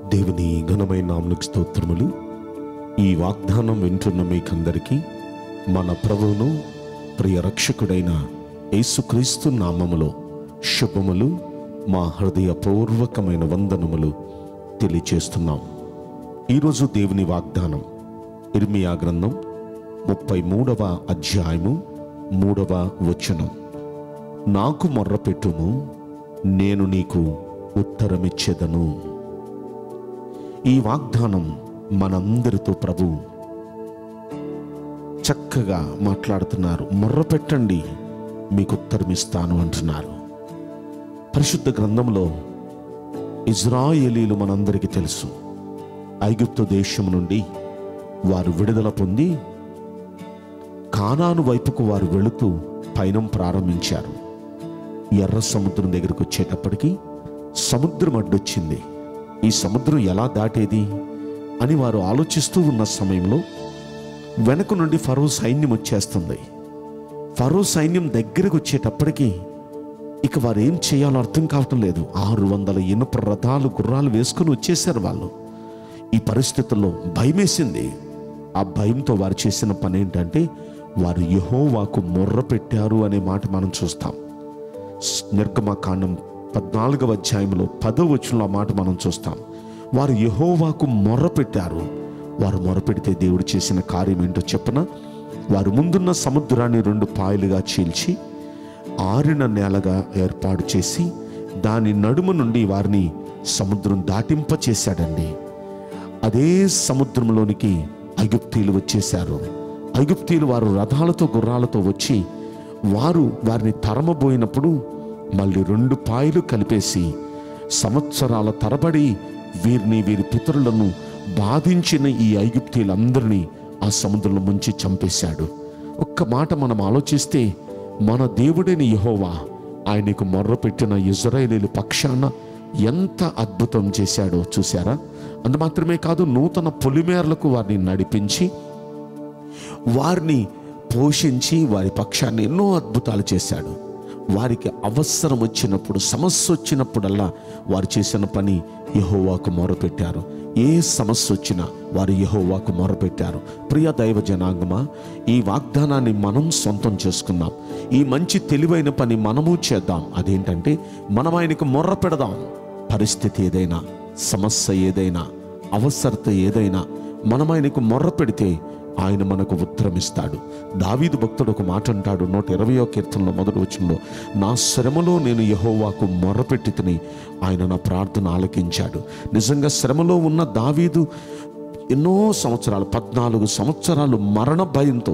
దేవుని ఘనమైన నామనికి స్తోత్రములు ఈ వాగ్దానం వింటున్న మీకందరికీ మన ప్రభువును ప్రియ రక్షకుడైన యేసుక్రీస్తు నామములో శుభములు మా హృదయపూర్వకమైన వందనములు తెలియచేస్తున్నాం ఈరోజు దేవుని వాగ్దానం ఇర్మియా గ్రంథం ముప్పై మూడవ అధ్యాయము మూడవ వచనం నాకు మొర్రపెట్టుము నేను నీకు ఉత్తరమిచ్చేదను ఈ వాగ్దానం మనందరితో ప్రభు చక్కగా మాట్లాడుతున్నారు మొర్ర పెట్టండి మీకు ఉత్తరమిస్తాను అంటున్నారు పరిశుద్ధ గ్రంథంలో ఇజ్రాయేలీలు మనందరికీ తెలుసు ఐగుప్తు దేశం నుండి వారు విడుదల పొంది కానాను వైపుకు వారు వెళుతూ పయనం ప్రారంభించారు ఎర్ర సముద్రం దగ్గరకు వచ్చేటప్పటికి సముద్రం అడ్డొచ్చింది ఈ సముద్రం ఎలా దాటేది అని వారు ఆలోచిస్తూ ఉన్న సమయంలో వెనక నుండి ఫరో సైన్యం వచ్చేస్తుంది ఫరో సైన్యం దగ్గరకు వచ్చేటప్పటికి ఇక వారు ఏం చేయాలో అర్థం కావటం లేదు ఆరు వందల ఇనుప రథాలు గుర్రాలు వేసుకుని వచ్చేసారు వాళ్ళు ఈ పరిస్థితుల్లో భయమేసింది ఆ భయంతో వారు చేసిన పని ఏంటంటే వారు యహోవాకు మొర్ర పెట్టారు అనే మాట మనం చూస్తాం నిర్గమకాండం పద్నాలుగవ అధ్యాయంలో పదో వచనంలో ఆ మాట మనం చూస్తాం వారు యహోవాకు మొర్ర పెట్టారు వారు మొరపెడితే దేవుడు చేసిన కార్యం ఏంటో చెప్పన వారు ముందున్న సముద్రాన్ని రెండు పాయలుగా చీల్చి ఆరిన నేలగా ఏర్పాటు చేసి దాని నడుము నుండి వారిని సముద్రం దాటింప చేశాడండి అదే సముద్రంలోనికి ఐగుప్తీలు వచ్చేశారు ఐగుప్తీలు వారు రథాలతో గుర్రాలతో వచ్చి వారు వారిని తరమబోయినప్పుడు మళ్ళీ రెండు పాయలు కలిపేసి సంవత్సరాల తరబడి వీరిని వీరి పితరులను బాధించిన ఈ ఐగుప్తీలందరినీ ఆ సముద్రంలో ముంచి చంపేశాడు ఒక్క మాట మనం ఆలోచిస్తే మన దేవుడైన యెహోవా ఆయనకు మొర్రపెట్టిన ఇజ్రాయేలీల పక్షాన ఎంత అద్భుతం చేశాడో చూశారా అంత మాత్రమే కాదు నూతన పొలిమేరలకు వారిని నడిపించి వారిని పోషించి వారి పక్షాన్ని ఎన్నో అద్భుతాలు చేశాడు వారికి అవసరం వచ్చినప్పుడు సమస్య వచ్చినప్పుడల్లా వారు చేసిన పని యహోవాకు మొరపెట్టారు ఏ సమస్య వచ్చినా వారు యహోవాకు మొరపెట్టారు ప్రియ దైవ జనాంగమా ఈ వాగ్దానాన్ని మనం సొంతం చేసుకుందాం ఈ మంచి తెలివైన పని మనము చేద్దాం అదేంటంటే మనం ఆయనకు మొర్ర పెడదాం పరిస్థితి ఏదైనా సమస్య ఏదైనా అవసరత ఏదైనా మనం ఆయనకు మొర్ర పెడితే ఆయన మనకు ఉత్తరం ఇస్తాడు దావీదు భక్తుడు ఒక మాట అంటాడు నూట ఇరవయో కీర్తనలో మొదటి వచ్చంలో నా శ్రమలో నేను యహోవాకు మొర్రపెట్టి తిని ఆయన నా ప్రార్థన ఆలకించాడు నిజంగా శ్రమలో ఉన్న దావీదు ఎన్నో సంవత్సరాలు పద్నాలుగు సంవత్సరాలు మరణ భయంతో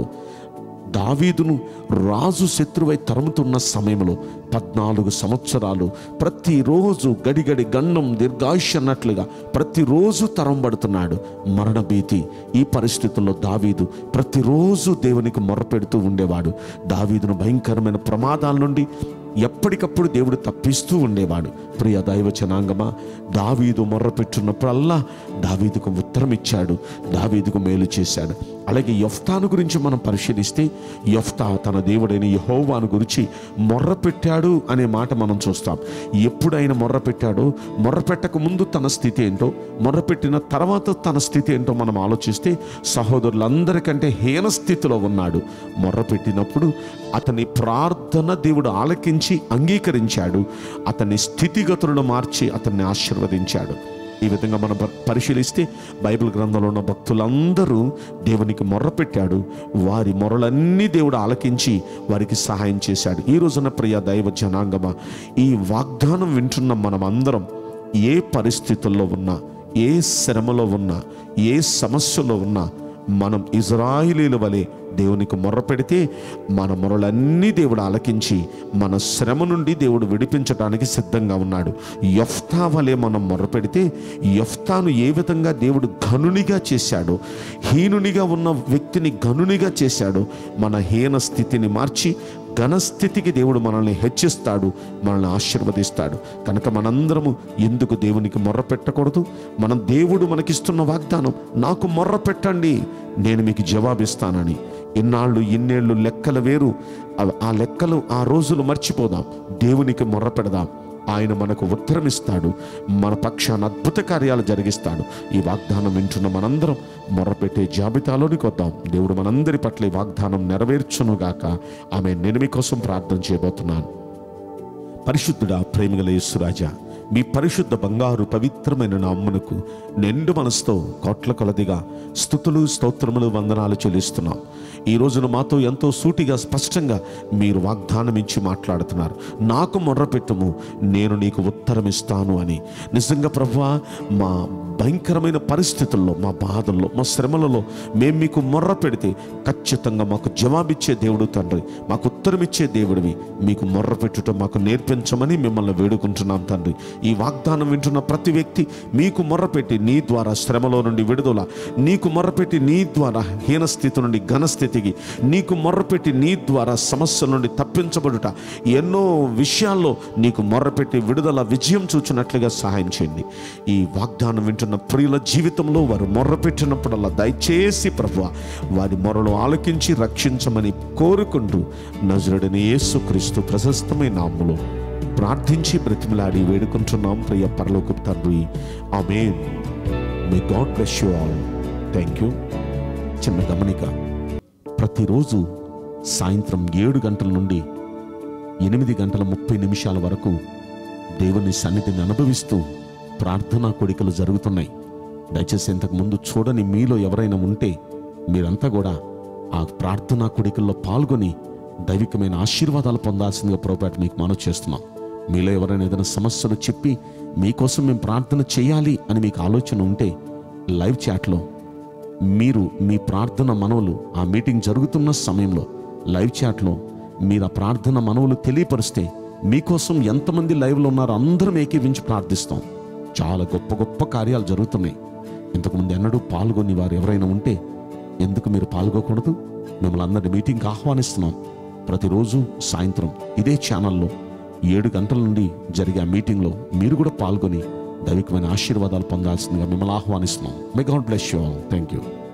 దావీదును రాజు శత్రువై తరుముతున్న సమయంలో పద్నాలుగు సంవత్సరాలు ప్రతిరోజు గడిగడి గండం దీర్ఘాయుష్ అన్నట్లుగా ప్రతిరోజు తరంబడుతున్నాడు మరణ భీతి ఈ పరిస్థితుల్లో దావీదు ప్రతిరోజు దేవునికి మొరపెడుతూ ఉండేవాడు దావీదును భయంకరమైన ప్రమాదాల నుండి ఎప్పటికప్పుడు దేవుడు తప్పిస్తూ ఉండేవాడు ప్రియ దైవ జనాంగమా దావీదు మొర్ర పెట్టున్నప్పుడల్లా దావీదుకు ఉత్తరం ఇచ్చాడు దావీదుకు మేలు చేశాడు అలాగే యఫ్తాను గురించి మనం పరిశీలిస్తే యఫ్తా తన దేవుడైన యహోవాను గురించి మొర్ర పెట్టాడు అనే మాట మనం చూస్తాం ఎప్పుడు ఆయన మొర్ర పెట్టాడో మొర్ర పెట్టక ముందు తన స్థితి ఏంటో మొర్ర పెట్టిన తర్వాత తన స్థితి ఏంటో మనం ఆలోచిస్తే సహోదరులందరికంటే హీన స్థితిలో ఉన్నాడు మొర్ర పెట్టినప్పుడు అతని ప్రార్థన దేవుడు ఆలకించి అంగీకరించాడు అతని స్థితిగతులను మార్చి అతన్ని ఆశీర్వదించాడు ఈ విధంగా మనం ప- పరిశీలిస్తే బైబిల్ గ్రంథంలో ఉన్న భక్తులందరూ దేవునికి మొర్రపెట్టాడు వారి మొరలన్నీ దేవుడు ఆలకించి వారికి సహాయం చేశాడు ఈ రోజున ప్రియ దైవ జనాంగమ ఈ వాగ్దానం వింటున్న మనం అందరం ఏ పరిస్థితుల్లో ఉన్నా ఏ శ్రమలో ఉన్నా ఏ సమస్యలో ఉన్నా మనం ఇజ్రాయిలీల వలె దేవునికి మొర్ర పెడితే మన మొరలన్నీ దేవుడు ఆలకించి మన శ్రమ నుండి దేవుడు విడిపించడానికి సిద్ధంగా ఉన్నాడు యఫ్తా వలె మనం మొర్ర పెడితే యఫ్తాను ఏ విధంగా దేవుడు ఘనునిగా చేశాడో హీనునిగా ఉన్న వ్యక్తిని ఘనునిగా చేశాడో మన హీన స్థితిని మార్చి ఘనస్థితికి దేవుడు మనల్ని హెచ్చిస్తాడు మనల్ని ఆశీర్వదిస్తాడు కనుక మనందరము ఎందుకు దేవునికి మొర్ర పెట్టకూడదు మనం దేవుడు మనకిస్తున్న వాగ్దానం నాకు మొర్ర పెట్టండి నేను మీకు జవాబిస్తానని ఇన్నాళ్ళు ఇన్నేళ్ళు లెక్కలు వేరు ఆ- ఆ లెక్కలు ఆ రోజులు మర్చిపోదాం దేవునికి మొర్ర పెడదాం ఆయన మనకు ఉత్తరమిస్తాడు మన పక్షాన అద్భుత కార్యాలు జరిగిస్తాడు ఈ వాగ్దానం వింటున్న మనందరం మొర్రపెట్టే జాబితాలోనికి వద్దాం దేవుడు మనందరి పట్ల ఈ వాగ్దానం నెరవేర్చునుగాక ఆమె నేను మీకోసం ప్రార్థన చేయబోతున్నాను పరిశుద్ధుడా ప్రేమగల యేసురాజా మీ పరిశుద్ధ బంగారు పవిత్రమైన నామ్మునకు నిండు మనసుతో కోట్ల కొలదిగా స్థుతులు స్తోత్రములు వందనాలు చెల్లిస్తున్నాం ఈ రోజున మాతో ఎంతో సూటిగా స్పష్టంగా మీరు వాగ్దానం ఇచ్చి మాట్లాడుతున్నారు నాకు మొర్రపెట్టుము నేను నీకు ఉత్తరం ఇస్తాను అని నిజంగా ప్రభువా మా భయంకరమైన పరిస్థితుల్లో మా బాధల్లో మా శ్రమలలో మేము మీకు మొర్ర పెడితే ఖచ్చితంగా మాకు జవాబిచ్చే దేవుడు తండ్రి మాకు ఉత్తరం ఇచ్చే దేవుడివి మీకు మొర్ర పెట్టుట మాకు నేర్పించమని మిమ్మల్ని వేడుకుంటున్నాం తండ్రి ఈ వాగ్దానం వింటున్న ప్రతి వ్యక్తి మీకు మొర్రపెట్టి నీ ద్వారా శ్రమలో నుండి విడుదల నీకు మొర్రపెట్టి నీ ద్వారా హీనస్థితి నుండి ఘనస్థితికి నీకు మొర్రపెట్టి నీ ద్వారా సమస్యల నుండి తప్పించబడుట ఎన్నో విషయాల్లో నీకు మొర్రపెట్టి విడుదల విజయం చూచినట్లుగా సహాయం చేయండి ఈ వాగ్దానం వింటున్న ప్రియుల జీవితంలో వారు మొర్రపెట్టినప్పుడల్లా దయచేసి ప్రభు వారి మొరలు ఆలకించి రక్షించమని కోరుకుంటూ నజరుడని యేసుక్రీస్తు ప్రశస్తమైన నామములో ప్రార్థించి బ్రతిమలాడి వేడుకుంటున్నాం ప్రియ పరలోక తండ్రి amen may God bless you all thank you చిన్న గమనిక ప్రతిరోజు సాయంత్రం ఏడు గంటల నుండి ఎనిమిది గంటల ముప్పై నిమిషాల వరకు దేవుని సన్నిధిని అనుభవిస్తూ ప్రార్థనా కోడికలు జరుగుతున్నాయి దయచేసి ఇంతకు ముందు చూడని మీలో ఎవరైనా ఉంటే మీరంతా కూడా ఆ ప్రార్థనా కోడికల్లో పాల్గొని దైవికమైన ఆశీర్వాదాలు పొందాల్సిందిగా పొరపాటు మీకు మనవి చేస్తున్నాం మీలో ఎవరైనా ఏదైనా సమస్యలు చెప్పి మీకోసం మేము ప్రార్థన చేయాలి అని మీకు ఆలోచన ఉంటే లైవ్ చాట్లో మీరు మీ ప్రార్థన మనవులు ఆ మీటింగ్ జరుగుతున్న సమయంలో లైవ్ చాట్లో మీరు ఆ ప్రార్థన మనవులు తెలియపరిస్తే మీకోసం ఎంతమంది లైవ్లో ఉన్నారో అందరం ఏకీవించి ప్రార్థిస్తాం చాలా గొప్ప గొప్ప కార్యాలు జరుగుతున్నాయి ఇంతకుముందు ఎన్నడూ పాల్గొని వారు ఎవరైనా ఉంటే ఎందుకు మీరు పాల్గొకూడదు మిమ్మల్ని అందరి మీటింగ్కి ఆహ్వానిస్తున్నాం ప్రతిరోజు సాయంత్రం ఇదే ఛానల్లో ఏడు గంటల నుండి జరిగే ఆ మీటింగ్లో మీరు కూడా పాల్గొని దైవికమైన ఆశీర్వాదాలు పొందాల్సిందిగా మిమ్మల్ని ఆహ్వానిస్తున్నాం may God bless you all thank you